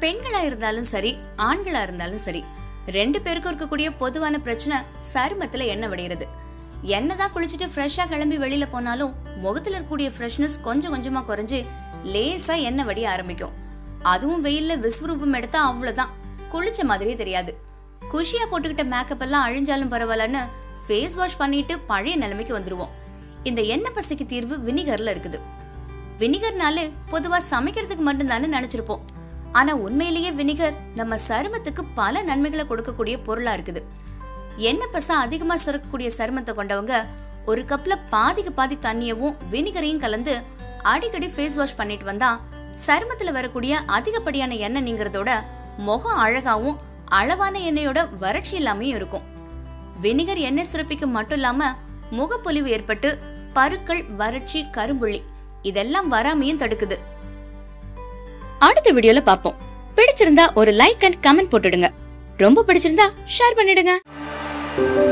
பெண்களா இருந்தாலும் சரி ஆண்களா இருந்தாலும் சரி ரெண்டு பேருக்கும் இருக்கக்கூடிய பொதுவான பிரச்சனை சருமத்துல எண்ணெய் வடிகிறது என்னதான் குளிச்சுட்டு ஃப்ரெஷ்ஷா கிளம்பி வெளியில போனாலும் முகத்துல இருக்கக்கூடிய ஃப்ரெஷ்னஸ் கொஞ்சம் கொஞ்சமா குறைஞ்சு லேசா எண்ணெய் வடிய ஆரம்பிக்கும் அதுவும் வெயில்ல விஸ்வரூபம் எடுத்தா அவ்வளவுதான் குளிச்ச மாதிரியே தெரியாது குஷியா போட்டுக்கிட்ட மேக்கப் எல்லாம் அழிஞ்சாலும் பரவாயில்லன்னு ஃபேஸ் வாஷ் பண்ணிட்டு பழைய நிலைமைக்கு வந்துருவோம் இந்த எண்ணெய் பசைக்கு தீர்வு வினிகர்ல இருக்குது வினிகர்னாலே பொதுவா சமைக்கிறதுக்கு மட்டும்தானே நினைச்சிருப்போம் ஆனா உண்மையிலேயே வினிகர் நம்ம சருமத்துக்கு பல நன்மைகளை கொடுக்கக்கூடிய பொருளா இருக்குது எண்ணெய் பசை அதிகமா சுரக்கக்கூடிய சருமத்தை கொண்டவங்க ஒரு கப்ல பாதிக்கு பாதி தண்ணியவும் வினிகரையும் கலந்து அடிக்கடி ஃபேஸ் வாஷ் பண்ணிட்டு வந்தா சருமத்துல வரக்கூடிய அதிகப்படியான எண்ணெய் நீங்கிறதோட முகம் அழகாவும் அளவான எண்ணெயோட வறட்சி இல்லாமையும் இருக்கும் வினிகர் எண்ணெய் சுரப்பிக்கு மட்டும் இல்லாம முகப்பொலிவு ஏற்பட்டு பருக்கள் வறட்சி கரும்புள்ளி இதெல்லாம் வராமையும் தடுக்குது அடுத்த வீடியோல பாப்போம் பிடிச்சிருந்தா ஒரு லைக் அண்ட் கமெண்ட் போட்டுடுங்க ரொம்ப பிடிச்சிருந்தா ஷேர் பண்ணிடுங்க